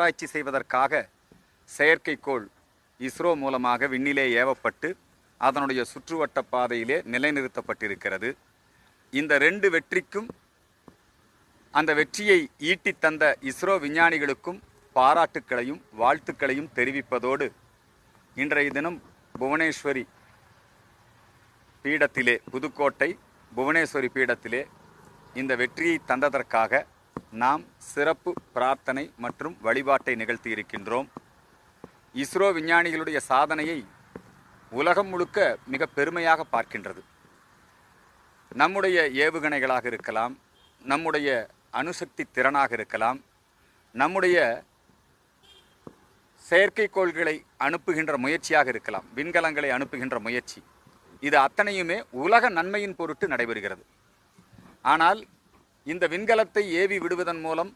ஆராய்ச்சி செய்வதற்காக செயற்கைக்கோள் இஸ்ரோ மூலமாக விண்ணிலே ஏவப்பட்டு அதனுடைய சுற்றுவட்ட பாதையிலே நிலைநிறுத்தப்பட்டிருக்கிறது இந்த ரெண்டு வெற்றிக்கும் அந்த வெற்றியை ஈட்டித் தந்த இஸ்ரோ விஞ்ஞானிகளுக்கும் பாராட்டுக்களையும் வாழ்த்துக்களையும் தெரிவிப்பதோடு இன்றைய தினம் புவனேஸ்வரி பீடத்திலே புதுக்கோட்டை புவனேஸ்வரி பீடத்திலே இந்த வெற்றியை தந்ததற்காக நாம் சிறப்பு பிரார்த்தனை மற்றும் வழிபாட்டை நிகழ்த்தி இருக்கின்றோம் இஸ்ரோ விஞ்ஞானிகளுடைய சாதனையை உலகம் முழுக்க மிக பெருமையாக பார்க்கின்றது நம்முடைய ஏவுகணைகளாக இருக்கலாம் நம்முடைய அணுசக்தி திறனாக இருக்கலாம் நம்முடைய செயற்கைக்கோள்களை அனுப்புகின்ற முயற்சியாக இருக்கலாம் விண்கலங்களை அனுப்புகின்ற முயற்சி இது அத்தனையுமே உலக நன்மையின் பொருட்டு நடைபெறுகிறது ஆனால் இந்த விண்கலத்தை ஏவி விடுவதன் மூலம்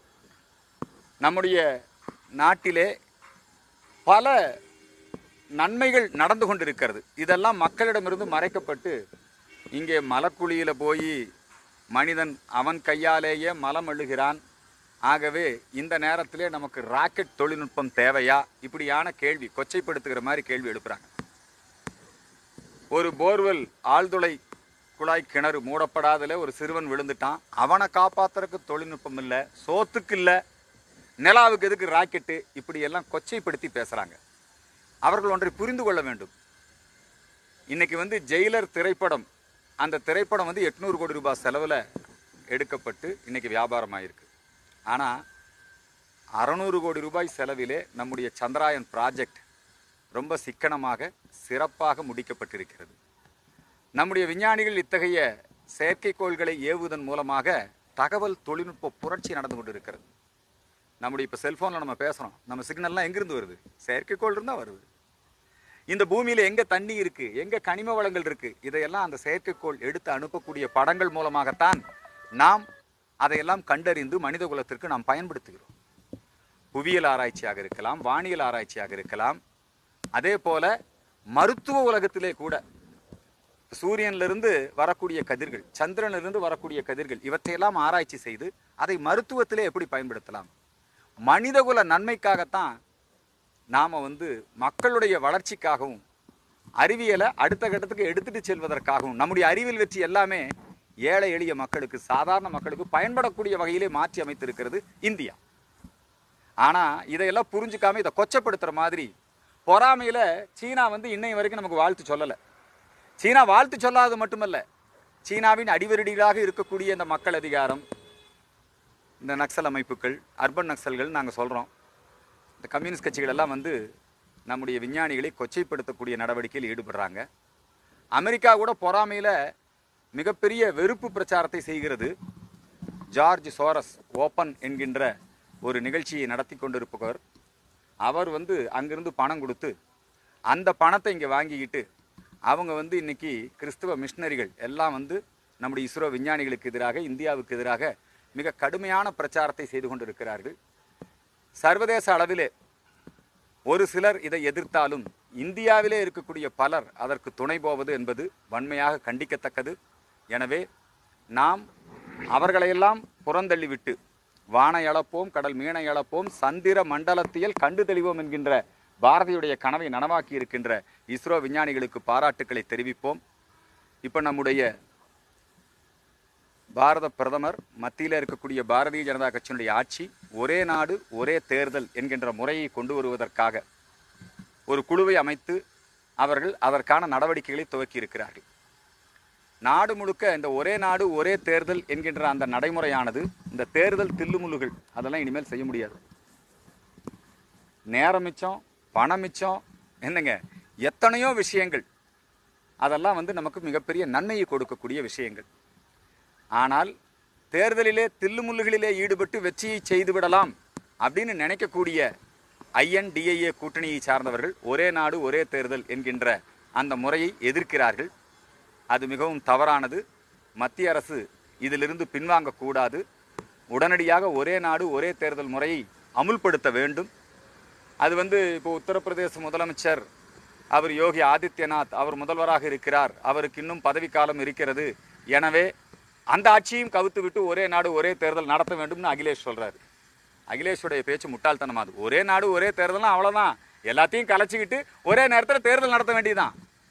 நம்முடைய நாட்டிலே பல நன்மைகள் நடந்து கொண்டிருக்கிறது இதெல்லாம் மக்களிடமிருந்து மறைக்கப்பட்டு இங்கே மலக்குழியில் போய் மனிதன் அவன் கையாலேயே மலம் அழுகிறான் ஆகவே இந்த நேரத்திலே நமக்கு ராக்கெட் தொழில்நுட்பம் தேவையா இப்படியான கேள்வி கொச்சைப்படுத்துகிற மாதிரி கேள்வி எழுப்புறாங்க ஒரு போர்வெல் ஆழ்துளை குழாய் கிணறு மூடப்படாதல ஒரு சிறுவன் விழுந்துட்டான் அவனை காப்பாத்துறதுக்கு தொழில்நுட்பம் இல்லை சோத்துக்கு இல்லை நிலாவுக்கு எதுக்கு ராக்கெட்டு இப்படி எல்லாம் கொச்சைப்படுத்தி பேசுறாங்க அவர்கள் ஒன்றை புரிந்து கொள்ள வேண்டும் இன்னைக்கு வந்து ஜெயிலர் திரைப்படம் அந்த திரைப்படம் வந்து எட்நூறு கோடி ரூபாய் செலவில் எடுக்கப்பட்டு இன்னைக்கு வியாபாரம் ஆயிருக்கு ஆனால் அறநூறு கோடி ரூபாய் செலவிலே நம்முடைய சந்திராயன் ப்ராஜெக்ட் ரொம்ப சிக்கனமாக சிறப்பாக முடிக்கப்பட்டிருக்கிறது நம்முடைய விஞ்ஞானிகள் இத்தகைய செயற்கைக்கோள்களை ஏவுவதன் மூலமாக தகவல் தொழில்நுட்ப புரட்சி நடந்து கொண்டிருக்கிறது நம்முடைய இப்போ செல்ஃபோனில் நம்ம பேசுகிறோம் நம்ம சிக்னல்லாம் எங்கிருந்து வருது செயற்கைக்கோள் இருந்தால் வருது இந்த பூமியில் எங்கே தண்ணி இருக்குது எங்கே கனிம வளங்கள் இருக்குது இதையெல்லாம் அந்த செயற்கைக்கோள் எடுத்து அனுப்பக்கூடிய படங்கள் மூலமாகத்தான் நாம் அதையெல்லாம் கண்டறிந்து மனித குலத்திற்கு நாம் பயன்படுத்துகிறோம் புவியியல் ஆராய்ச்சியாக இருக்கலாம் வானியல் ஆராய்ச்சியாக இருக்கலாம் அதே போல மருத்துவ உலகத்திலே கூட சூரியனிலிருந்து வரக்கூடிய கதிர்கள் சந்திரனிலிருந்து வரக்கூடிய கதிர்கள் இவற்றையெல்லாம் ஆராய்ச்சி செய்து அதை மருத்துவத்திலே எப்படி பயன்படுத்தலாம் மனிதகுல நன்மைக்காகத்தான் நாம் வந்து மக்களுடைய வளர்ச்சிக்காகவும் அறிவியலை அடுத்த கட்டத்துக்கு எடுத்துட்டு செல்வதற்காகவும் நம்முடைய அறிவியல் வெற்றி எல்லாமே ஏழை எளிய மக்களுக்கு சாதாரண மக்களுக்கு பயன்படக்கூடிய வகையிலே மாற்றி அமைத்திருக்கிறது இந்தியா ஆனால் இதையெல்லாம் புரிஞ்சுக்காம இதை கொச்சப்படுத்துகிற மாதிரி பொறாமையில் சீனா வந்து இன்னைய வரைக்கும் நமக்கு வாழ்த்து சொல்லலை சீனா வாழ்த்து சொல்லாதது மட்டுமல்ல சீனாவின் அடிவருடிகளாக இருக்கக்கூடிய இந்த மக்கள் அதிகாரம் இந்த நக்சல் அமைப்புகள் அர்பன் நக்சல்கள் நாங்கள் சொல்கிறோம் இந்த கம்யூனிஸ்ட் கட்சிகள் எல்லாம் வந்து நம்முடைய விஞ்ஞானிகளை கொச்சைப்படுத்தக்கூடிய நடவடிக்கையில் ஈடுபடுறாங்க அமெரிக்கா கூட பொறாமையில் மிகப்பெரிய வெறுப்பு பிரச்சாரத்தை செய்கிறது ஜார்ஜ் சோரஸ் ஓப்பன் என்கின்ற ஒரு நிகழ்ச்சியை நடத்தி கொண்டிருப்பவர் அவர் வந்து அங்கிருந்து பணம் கொடுத்து அந்த பணத்தை இங்கே வாங்கிக்கிட்டு அவங்க வந்து இன்னைக்கு கிறிஸ்துவ மிஷினரிகள் எல்லாம் வந்து நம்முடைய இஸ்ரோ விஞ்ஞானிகளுக்கு எதிராக இந்தியாவுக்கு எதிராக மிக கடுமையான பிரச்சாரத்தை செய்து கொண்டிருக்கிறார்கள் சர்வதேச அளவிலே ஒரு சிலர் இதை எதிர்த்தாலும் இந்தியாவிலே இருக்கக்கூடிய பலர் அதற்கு துணை போவது என்பது வன்மையாக கண்டிக்கத்தக்கது எனவே நாம் அவர்களையெல்லாம் புறந்தள்ளிவிட்டு வானை அளப்போம் கடல் மீனை அளப்போம் சந்திர மண்டலத்தியல் கண்டு தெளிவோம் என்கின்ற பாரதியுடைய கனவை நனவாக்கி இருக்கின்ற இஸ்ரோ விஞ்ஞானிகளுக்கு பாராட்டுக்களை தெரிவிப்போம் இப்போ நம்முடைய பாரத பிரதமர் மத்தியில் இருக்கக்கூடிய பாரதிய ஜனதா கட்சியினுடைய ஆட்சி ஒரே நாடு ஒரே தேர்தல் என்கின்ற முறையை கொண்டு வருவதற்காக ஒரு குழுவை அமைத்து அவர்கள் அதற்கான நடவடிக்கைகளை துவக்கி இருக்கிறார்கள் நாடு முழுக்க இந்த ஒரே நாடு ஒரே தேர்தல் என்கின்ற அந்த நடைமுறையானது இந்த தேர்தல் தில்லுமுல்லுகள் அதெல்லாம் இனிமேல் செய்ய முடியாது நேரம் மிச்சம் பணம் மிச்சம் என்னங்க எத்தனையோ விஷயங்கள் அதெல்லாம் வந்து நமக்கு மிகப்பெரிய நன்மையை கொடுக்கக்கூடிய விஷயங்கள் ஆனால் தேர்தலிலே தில்லுமுல்லுகளிலே ஈடுபட்டு வெற்றியை செய்துவிடலாம் அப்படின்னு நினைக்கக்கூடிய ஐஎன்டிஐஏ கூட்டணியை சார்ந்தவர்கள் ஒரே நாடு ஒரே தேர்தல் என்கின்ற அந்த முறையை எதிர்க்கிறார்கள் அது மிகவும் தவறானது மத்திய அரசு இதிலிருந்து பின்வாங்கக்கூடாது உடனடியாக ஒரே நாடு ஒரே தேர்தல் முறையை அமுல்படுத்த வேண்டும் அது வந்து இப்போ உத்தரப்பிரதேச முதலமைச்சர் அவர் யோகி ஆதித்யநாத் அவர் முதல்வராக இருக்கிறார் அவருக்கு இன்னும் பதவிக்காலம் இருக்கிறது எனவே அந்த ஆட்சியும் கவுத்து விட்டு ஒரே நாடு ஒரே தேர்தல் நடத்த வேண்டும்னு அகிலேஷ் சொல்றாரு அகிலேஷுடைய பேச்சு முட்டாள்தனமா அது ஒரே நாடு ஒரே தேர்தல்னா அவ்வளவுதான் எல்லாத்தையும் கலைச்சிக்கிட்டு ஒரே நேரத்தில் தேர்தல் நடத்த வேண்டியதுதான்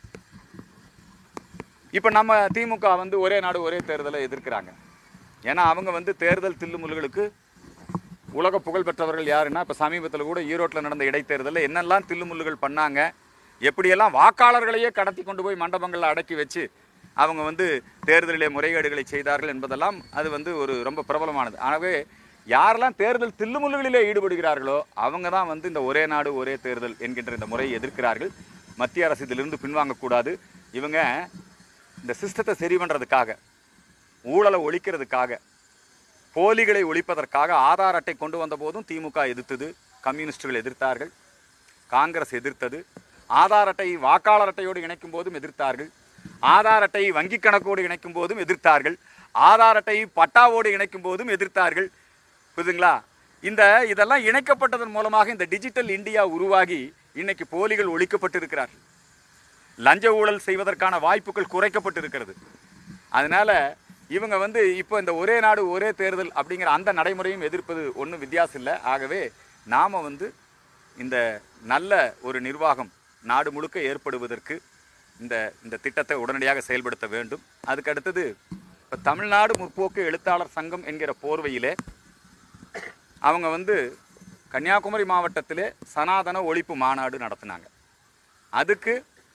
இப்போ நம்ம திமுக வந்து ஒரே நாடு ஒரே தேர்தலை எதிர்க்கிறாங்க ஏன்னா அவங்க வந்து தேர்தல் தில்லுமுல்களுக்கு உலக புகழ் பெற்றவர்கள் யாருன்னா இப்போ சமீபத்தில் கூட ஈரோட்டில் நடந்த இடைத்தேர்தலில் என்னெல்லாம் தில்லுமுல்லுகள் பண்ணாங்க எப்படியெல்லாம் வாக்காளர்களையே கடத்தி கொண்டு போய் மண்டபங்களில் அடக்கி வச்சு அவங்க வந்து தேர்தலிலே முறைகேடுகளை செய்தார்கள் என்பதெல்லாம் அது வந்து ஒரு ரொம்ப பிரபலமானது ஆகவே யாரெல்லாம் தேர்தல் தில்லுமுல்லுகளிலே ஈடுபடுகிறார்களோ அவங்க தான் வந்து இந்த ஒரே நாடு ஒரே தேர்தல் என்கின்ற இந்த முறையை எதிர்க்கிறார்கள் மத்திய அரசு இதிலிருந்து பின்வாங்கக்கூடாது இவங்க இந்த சிஸ்டத்தை சரி பண்ணுறதுக்காக ஊழலை ஒழிக்கிறதுக்காக போலிகளை ஒழிப்பதற்காக ஆதார் அட்டை கொண்டு வந்த போதும் திமுக எதிர்த்தது கம்யூனிஸ்டுகள் எதிர்த்தார்கள் காங்கிரஸ் எதிர்த்தது ஆதார் அட்டையை வாக்காளர் அட்டையோடு இணைக்கும் போதும் எதிர்த்தார்கள் ஆதார் அட்டையை வங்கி கணக்கோடு இணைக்கும் போதும் எதிர்த்தார்கள் ஆதார் அட்டையை பட்டாவோடு இணைக்கும் போதும் எதிர்த்தார்கள் புரியுதுங்களா இந்த இதெல்லாம் இணைக்கப்பட்டதன் மூலமாக இந்த டிஜிட்டல் இந்தியா உருவாகி இன்னைக்கு போலிகள் ஒழிக்கப்பட்டிருக்கிறார்கள் லஞ்ச ஊழல் செய்வதற்கான வாய்ப்புகள் குறைக்கப்பட்டிருக்கிறது அதனால இவங்க வந்து இப்போ இந்த ஒரே நாடு ஒரே தேர்தல் அப்படிங்கிற அந்த நடைமுறையும் எதிர்ப்பது ஒன்றும் வித்தியாசம் இல்லை ஆகவே நாம் வந்து இந்த நல்ல ஒரு நிர்வாகம் நாடு முழுக்க ஏற்படுவதற்கு இந்த இந்த திட்டத்தை உடனடியாக செயல்படுத்த வேண்டும் அதுக்கு அடுத்தது இப்போ தமிழ்நாடு முற்போக்கு எழுத்தாளர் சங்கம் என்கிற போர்வையிலே அவங்க வந்து கன்னியாகுமரி மாவட்டத்திலே சனாதன ஒழிப்பு மாநாடு நடத்தினாங்க அதுக்கு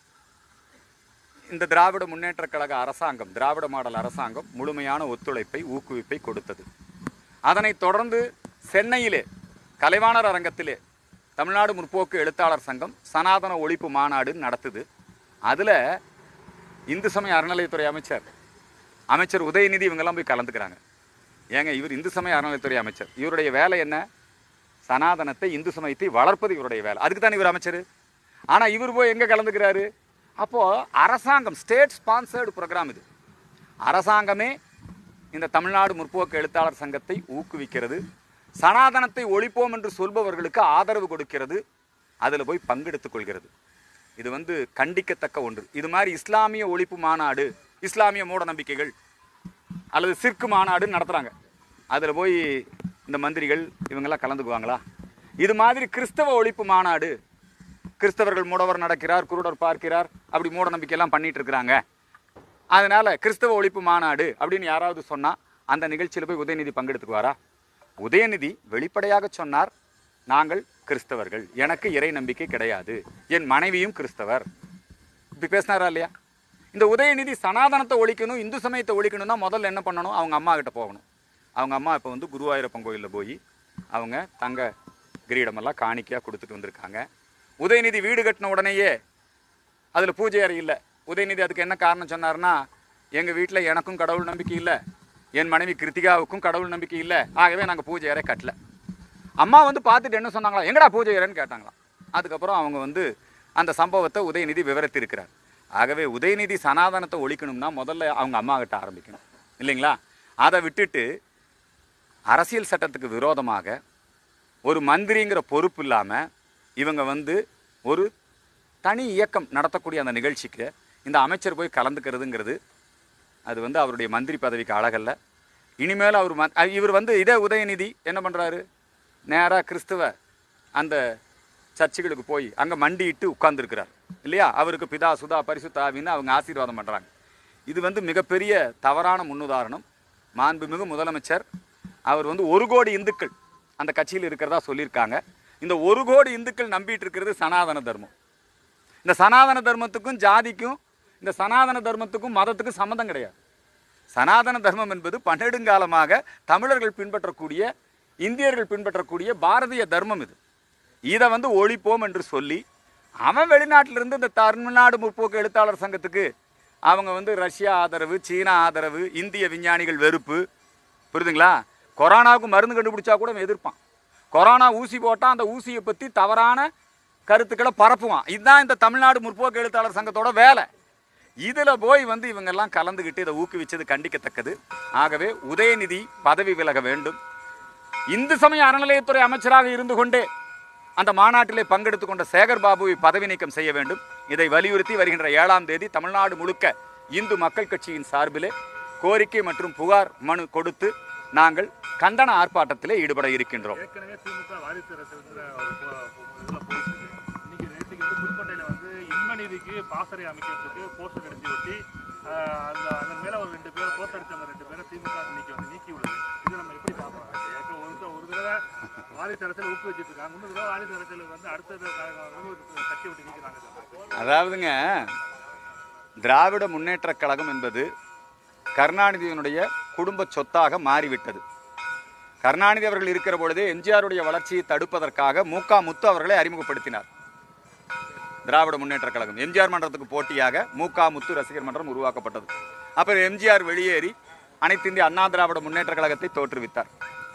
இந்த திராவிட முன்னேற்ற கழக அரசாங்கம் திராவிட மாடல் அரசாங்கம் முழுமையான ஒத்துழைப்பை ஊக்குவிப்பை கொடுத்தது அதனைத் தொடர்ந்து சென்னையிலே கலைவாணர் அரங்கத்திலே தமிழ்நாடு முற்போக்கு எழுத்தாளர் சங்கம் சனாதன ஒழிப்பு மாநாடு நடத்துது அதில் இந்து சமய அறநிலையத்துறை அமைச்சர் அமைச்சர் உதயநிதி இவங்கெல்லாம் போய் கலந்துக்கிறாங்க ஏங்க இவர் இந்து சமய அறநிலையத்துறை அமைச்சர் இவருடைய வேலை என்ன சனாதனத்தை இந்து சமயத்தை வளர்ப்பது இவருடைய வேலை அதுக்கு தான் இவர் அமைச்சர் ஆனால் இவர் போய் எங்கே கலந்துக்கிறாரு அப்போது அரசாங்கம் ஸ்டேட் ஸ்பான்சர்டு ப்ரோக்ராம் இது அரசாங்கமே இந்த தமிழ்நாடு முற்போக்கு எழுத்தாளர் சங்கத்தை ஊக்குவிக்கிறது சனாதனத்தை ஒழிப்போம் என்று சொல்பவர்களுக்கு ஆதரவு கொடுக்கிறது அதில் போய் பங்கெடுத்துக் கொள்கிறது இது வந்து கண்டிக்கத்தக்க ஒன்று இது மாதிரி இஸ்லாமிய ஒழிப்பு மாநாடு இஸ்லாமிய மூட நம்பிக்கைகள் அல்லது சிற்கு மாநாடு நடத்துகிறாங்க அதில் போய் இந்த மந்திரிகள் இவங்கெல்லாம் கலந்துக்குவாங்களா இது மாதிரி கிறிஸ்தவ ஒழிப்பு மாநாடு கிறிஸ்தவர்கள் மூடவர் நடக்கிறார் குருடர் பார்க்கிறார் அப்படி மூட நம்பிக்கையெல்லாம் பண்ணிட்டு இருக்கிறாங்க அதனால கிறிஸ்தவ ஒழிப்பு மாநாடு அப்படின்னு யாராவது சொன்னா அந்த நிகழ்ச்சியில் போய் உதயநிதி பங்கெடுத்துக்குவாரா உதயநிதி வெளிப்படையாக சொன்னார் நாங்கள் கிறிஸ்தவர்கள் எனக்கு இறை நம்பிக்கை கிடையாது என் மனைவியும் கிறிஸ்தவர் இப்படி பேசினாரா இல்லையா இந்த உதயநிதி சனாதனத்தை ஒழிக்கணும் இந்து சமயத்தை ஒழிக்கணும்னா முதல்ல என்ன பண்ணணும் அவங்க அம்மா கிட்ட போகணும் அவங்க அம்மா இப்போ வந்து குருவாயூரப்பன் கோயிலில் போய் அவங்க தங்க கிரீடமெல்லாம் காணிக்கையாக கொடுத்துட்டு வந்திருக்காங்க உதயநிதி வீடு கட்டின உடனேயே அதில் பூஜை அறை இல்லை உதயநிதி அதுக்கு என்ன காரணம் சொன்னார்னா எங்கள் வீட்டில் எனக்கும் கடவுள் நம்பிக்கை இல்லை என் மனைவி கிருத்திகாவுக்கும் கடவுள் நம்பிக்கை இல்லை ஆகவே நாங்கள் பூஜை அறை கட்டல அம்மா வந்து பார்த்துட்டு என்ன சொன்னாங்களா எங்கடா பூஜை அறைன்னு கேட்டாங்களாம் அதுக்கப்புறம் அவங்க வந்து அந்த சம்பவத்தை உதயநிதி விவரித்திருக்கிறார் ஆகவே உதயநிதி சனாதனத்தை ஒழிக்கணும்னா முதல்ல அவங்க அம்மா கிட்ட ஆரம்பிக்கணும் இல்லைங்களா அதை விட்டுட்டு அரசியல் சட்டத்துக்கு விரோதமாக ஒரு மந்திரிங்கிற பொறுப்பு இல்லாமல் இவங்க வந்து ஒரு தனி இயக்கம் நடத்தக்கூடிய அந்த நிகழ்ச்சிக்கு இந்த அமைச்சர் போய் கலந்துக்கிறதுங்கிறது அது வந்து அவருடைய மந்திரி பதவிக்கு அழகல்ல இனிமேல் அவர் ம அ- இவர் வந்து இதே உதயநிதி என்ன பண்ணுறாரு நேராக கிறிஸ்துவ அந்த சர்ச்சுகளுக்கு போய் அங்கே மண்டியிட்டு உட்கார்ந்துருக்கிறார் இல்லையா அவருக்கு பிதா சுதா பரிசுத்தாவின்னு அவங்க ஆசீர்வாதம் பண்ணுறாங்க இது வந்து மிகப்பெரிய தவறான முன்னுதாரணம் மாண்புமிகு முதலமைச்சர் அவர் வந்து ஒரு கோடி இந்துக்கள் அந்த கட்சியில் இருக்கிறதா சொல்லியிருக்காங்க இந்த ஒரு கோடி இந்துக்கள் நம்பிட்டு இருக்கிறது சனாதன தர்மம் இந்த சனாதன தர்மத்துக்கும் ஜாதிக்கும் இந்த சனாதன தர்மத்துக்கும் மதத்துக்கும் சம்மந்தம் கிடையாது சனாதன தர்மம் என்பது பன்னெடுங்காலமாக தமிழர்கள் பின்பற்றக்கூடிய இந்தியர்கள் பின்பற்றக்கூடிய பாரதிய தர்மம் இது இதை வந்து ஒழிப்போம் என்று சொல்லி அவன் வெளிநாட்டிலிருந்து இந்த தமிழ்நாடு முற்போக்கு எழுத்தாளர் சங்கத்துக்கு அவங்க வந்து ரஷ்யா ஆதரவு சீனா ஆதரவு இந்திய விஞ்ஞானிகள் வெறுப்பு புரியுதுங்களா கொரோனாவுக்கு மருந்து கண்டுபிடிச்சா கூட அவன் எதிர்ப்பான் கொரோனா ஊசி போட்டால் அந்த ஊசியை பற்றி தவறான கருத்துக்களை பரப்புவான் இதுதான் இந்த தமிழ்நாடு முற்போக்கு எழுத்தாளர் சங்கத்தோட வேலை இதில் போய் வந்து இவங்கெல்லாம் கலந்துக்கிட்டு இதை ஊக்குவிச்சது கண்டிக்கத்தக்கது ஆகவே உதயநிதி பதவி விலக வேண்டும் இந்து சமய அறநிலையத்துறை அமைச்சராக இருந்து கொண்டே அந்த மாநாட்டிலே பங்கெடுத்துக் கொண்ட சேகர் பாபுவை பதவி நீக்கம் செய்ய வேண்டும் இதை வலியுறுத்தி வருகின்ற ஏழாம் தேதி தமிழ்நாடு முழுக்க இந்து மக்கள் கட்சியின் சார்பிலே கோரிக்கை மற்றும் புகார் மனு கொடுத்து நாங்கள் கண்டன ஆர்ப்பாட்டத்திலே ஈடுபட இருக்கின்றோம் ஏற்கனவே திமுக வாரிசு அரசுங்கிற ஒரு போ- போ- இதுல போயிட்டு இருக்கு இன்னைக்கு நேற்றுக்கு வந்து புதுக்கோட்டையில வந்து இன்மநீதிக்கு பாசறை அமைக்கிறதுக்கு போஸ்டர் அடிச்சு ஒட்டி ஆஹ், அந்த அதன் மேல ஒரு ரெண்டு பேரை தோத்தடிச்சவங்க ரெண்டு பேரை திமுக இன்னைக்கு வந்து நீக்கி உள்ளது இது நம்ம எப்படி பார்ப்போம் ஏற்க ஒரு த- ஒரு தடவை வாரிசு அரசியல் ஊக்குவிச்சிட்டு இருக்காங்க இன்னொரு தடவை வாரிசு அரசியல் வந்து அடுத்த வந்து ஒரு கட்சி விட்டு நீக்கிறாங்க அதாவதுங்க திராவிட முன்னேற்றக் கழகம் என்பது கருணாநிதியினுடைய குடும்ப சொத்தாக மாறிவிட்டது கருணாநிதி அவர்கள் இருக்கிற பொழுதே எம்ஜிஆருடைய வளர்ச்சியை தடுப்பதற்காக மூகா முத்து அவர்களை அறிமுகப்படுத்தினார் திராவிட முன்னேற்றக் கழகம் எம்ஜிஆர் மன்றத்துக்கு போட்டியாக மூகா முத்து ரசிகர் மன்றம் உருவாக்கப்பட்டது அப்புறம் எம்ஜிஆர் வெளியேறி அனைத்து இந்திய அண்ணா திராவிட முன்னேற்றக் கழகத்தை தோற்றுவித்தார்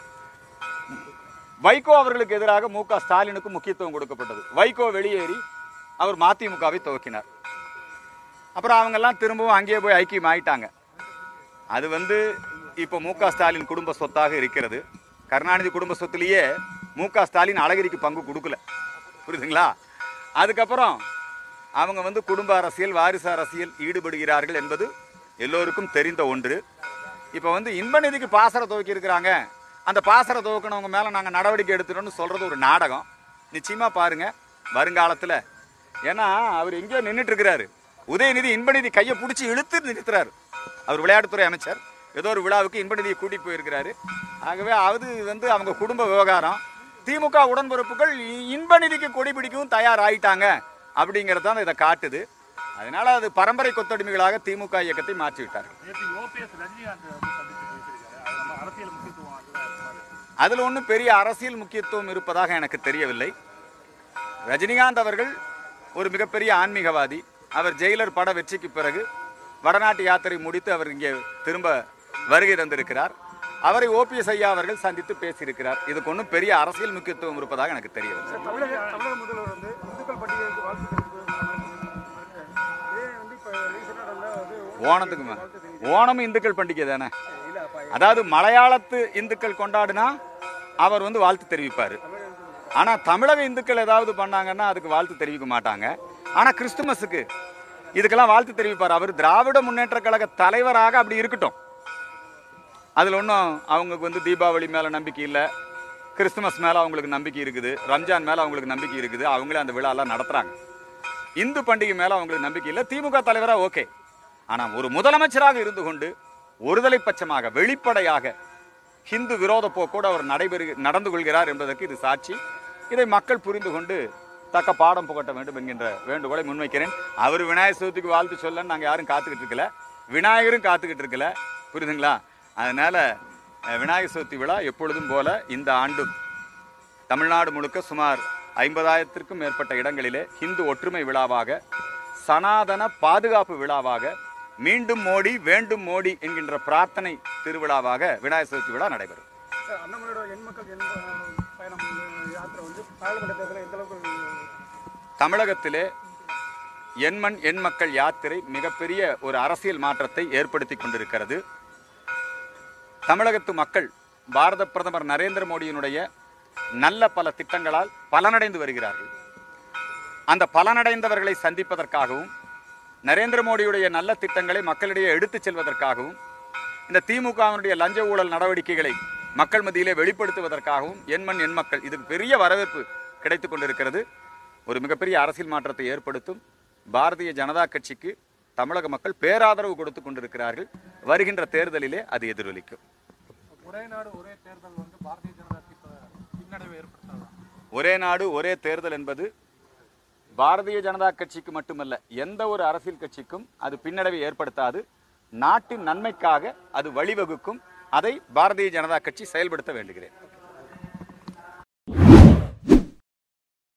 வைகோ அவர்களுக்கு எதிராக மு க ஸ்டாலினுக்கு முக்கியத்துவம் கொடுக்கப்பட்டது வைகோ வெளியேறி அவர் மதிமுகவை துவக்கினார் அப்புறம் அவங்கெல்லாம் திரும்பவும் அங்கேயே போய் ஐக்கியம் ஆயிட்டாங்க அது வந்து இப்போ மு க ஸ்டாலின் குடும்ப சொத்தாக இருக்கிறது கருணாநிதி குடும்ப சொத்துலேயே மு க ஸ்டாலின் அழகிரிக்கு பங்கு கொடுக்கல புரியுதுங்களா அதுக்கப்புறம் அவங்க வந்து குடும்ப அரசியல் வாரிசு அரசியல் ஈடுபடுகிறார்கள் என்பது எல்லோருக்கும் தெரிந்த ஒன்று இப்போ வந்து இன்பநிதிக்கு பாசர துவக்கி இருக்கிறாங்க அந்த பாசர துவக்கினவங்க மேலே நாங்கள் நடவடிக்கை எடுத்துட்டோம்னு சொல்கிறது ஒரு நாடகம் நிச்சயமாக பாருங்க வருங்காலத்தில் ஏன்னா அவர் எங்கேயோ நின்றுட்டு இருக்கிறாரு உதயநிதி இன்பநிதி கையை பிடிச்சி இழுத்து நிறுத்துறாரு அவர் விளையாட்டுத்துறை அமைச்சர் ஏதோ ஒரு விழாவுக்கு இன்பநிதியை கூட்டிட்டு போயிருக்கிறாரு ஆகவே அது வந்து அவங்க குடும்ப விவகாரம் திமுக உடன்பிறப்புகள் இ- இன்பநிதிக்கு கொடி பிடிக்கவும் தயாராயிட்டாங்க அப்படிங்கிறது தான் இதை காட்டுது அதனால அது பரம்பரை கொத்தடிமைகளாக திமுக இயக்கத்தை மாற்றி விட்டார்கள் நேற்று ஓபிஎஸ் ரஜினிகாந்த் வந்து சந்திச்சு பேசியிருக்காரு அது நம்ம அரசியல் முக்கியத்துவம் அதுதான் இருக்கு. அதில் ஒன்றும் பெரிய அரசியல் முக்கியத்துவம் இருப்பதாக எனக்கு தெரியவில்லை ரஜினிகாந்த் அவர்கள் ஒரு மிகப்பெரிய ஆன்மீகவாதி அவர் ஜெயிலர் பட வெற்றிக்கு பிறகு வடநாட்டு யாத்திரை முடித்து அவர் இங்கே திரும்ப வருகை தந்திருக்கிறார் அவரை ஓபிஎஸ் ஐயா அவர்கள் சந்தித்து பேசியிருக்கிறார் இதுக்கு ஒன்றும் பெரிய அரசியல் முக்கியத்துவம் இருப்பதாக எனக்கு தெரியவில்லை தமிழக தமிழக முதல்வர் வந்து இந்துக்கள் பண்டிகைக்கு வாழ்த்து தெரிவித்து இதே வந்து இப்போ ரீசெண்டாக வந்து ஓணத்துக்கு மே- ஓணம் இந்துக்கள் பண்டிகை தானே அதாவது மலையாளத்து இந்துக்கள் கொண்டாடினா அவர் வந்து வாழ்த்து தெரிவிப்பார் ஆனால் தமிழக இந்துக்கள் ஏதாவது பண்ணாங்கன்னா அதுக்கு வாழ்த்து தெரிவிக்க மாட்டாங்க ஆனால் கிறிஸ்துமஸுக்கு இதுக்கெல்லாம் வாழ்த்து தெரிவிப்பார் அவர் திராவிட முன்னேற்ற கழக தலைவராக அப்படி இருக்கட்டும் அதில் ஒன்றும் அவங்களுக்கு வந்து தீபாவளி மேலே நம்பிக்கை இல்லை கிறிஸ்துமஸ் மேலே அவங்களுக்கு நம்பிக்கை இருக்குது ரம்ஜான் மேலே அவங்களுக்கு நம்பிக்கை இருக்குது அவங்களே அந்த விழாலாம் நடத்துகிறாங்க இந்து பண்டிகை மேலே அவங்களுக்கு நம்பிக்கை இல்லை திமுக தலைவராக ஓகே ஆனால் ஒரு முதலமைச்சராக இருந்து கொண்டு ஒருதலை பட்சமாக வெளிப்படையாக ஹிந்து விரோத போக்கோடு அவர் நடைபெறு நடந்து கொள்கிறார் என்பதற்கு இது சாட்சி இதை மக்கள் புரிந்து கொண்டு தக்க பாடம் புகட்ட வேண்டும் என்கின்ற வேண்டுகோளை முன்வைக்கிறேன் அவர் விநாயகர் சதுர்த்திக்கு வாழ்த்து சொல்லன்னு நாங்கள் யாரும் காத்துக்கிட்டு இருக்கல விநாயகரும் காத்துக்கிட்டு இருக்கல புரியுதுங்களா அதனால அஹ், விநாயகர் சதுர்த்தி விழா எப்பொழுதும் போல இந்த ஆண்டும் தமிழ்நாடு முழுக்க சுமார் ஐம்பதாயிரத்திற்கும் மேற்பட்ட இடங்களிலே ஹிந்து ஒற்றுமை விழாவாக சனாதன பாதுகாப்பு விழாவாக மீண்டும் மோடி வேண்டும் மோடி என்கின்ற பிரார்த்தனை திருவிழாவாக விநாயகர் சதுர்த்தி விழா நடைபெறும் சார் அண்ணாமலையோட எண் மக்கள் எண் பயணம் இந்த யாத்திரை வந்து பாராளுமன்ற தேர்தலில் எந்த அளவுக்கு தமிழகத்திலே எண்மண் எண் மக்கள் யாத்திரை மிகப்பெரிய ஒரு அரசியல் மாற்றத்தை ஏற்படுத்தி கொண்டிருக்கிறது தமிழகத்து மக்கள் பாரத பிரதமர் நரேந்திர மோடியினுடைய நல்ல பல திட்டங்களால் பலனடைந்து வருகிறார்கள் அந்த பலனடைந்தவர்களை சந்திப்பதற்காகவும் நரேந்திர மோடியுடைய நல்ல திட்டங்களை மக்களிடையே எடுத்துச் செல்வதற்காகவும் இந்த திமுகவினுடைய லஞ்ச ஊழல் நடவடிக்கைகளை மக்கள் மத்தியிலே வெளிப்படுத்துவதற்காகவும் எண்மண் எண் மக்கள் இதுக்கு பெரிய வரவேற்பு கிடைத்துக் கொண்டிருக்கிறது ஒரு மிகப்பெரிய அரசியல் மாற்றத்தை ஏற்படுத்தும் பாரதிய ஜனதா கட்சிக்கு தமிழக மக்கள் பேராதரவு கொடுத்து கொண்டிருக்கிறார்கள் வருகின்ற தேர்தலிலே அது எதிரொலிக்கும் ஒரே நாடு ஒரே தேர்தல் வந்து பாரதிய ஜனதா பின்னடைவை ஏற்படுத்தாது ஒரே நாடு ஒரே தேர்தல் என்பது பாரதிய ஜனதா கட்சிக்கு மட்டுமல்ல எந்த ஒரு அரசியல் கட்சிக்கும் அது பின்னடைவை ஏற்படுத்தாது நாட்டின் நன்மைக்காக அது வழிவகுக்கும் அதை பாரதிய ஜனதா கட்சி செயல்படுத்த வேண்டுகிறேன்